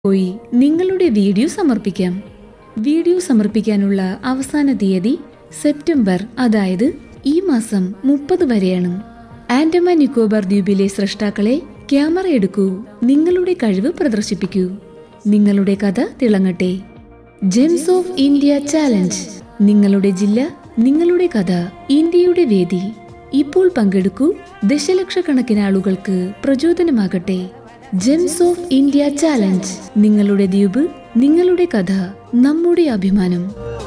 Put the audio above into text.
പോയി നിങ്ങളുടെ വീഡിയോ സമർപ്പിക്കാം വീഡിയോ സമർപ്പിക്കാനുള്ള അവസാന തീയതി സെപ്റ്റംബർ അതായത് ഈ മാസം മുപ്പത് വരെയാണ് ആൻഡമാൻ നിക്കോബാർ ദ്വീപിലെ സൃഷ്ടാക്കളെ ക്യാമറ എടുക്കൂ നിങ്ങളുടെ കഴിവ് പ്രദർശിപ്പിക്കൂ നിങ്ങളുടെ കഥ തിളങ്ങട്ടെ ജെംസ് ഓഫ് ഇന്ത്യ ചാലഞ്ച് നിങ്ങളുടെ ജില്ല നിങ്ങളുടെ കഥ ഇന്ത്യയുടെ വേദി ഇപ്പോൾ പങ്കെടുക്കൂ ദശലക്ഷക്കണക്കിന് ആളുകൾക്ക് പ്രചോദനമാകട്ടെ ജെംസ് ഓഫ് ഇന്ത്യ ചാലഞ്ച് നിങ്ങളുടെ ദ്വീപ് നിങ്ങളുടെ കഥ നമ്മുടെ അഭിമാനം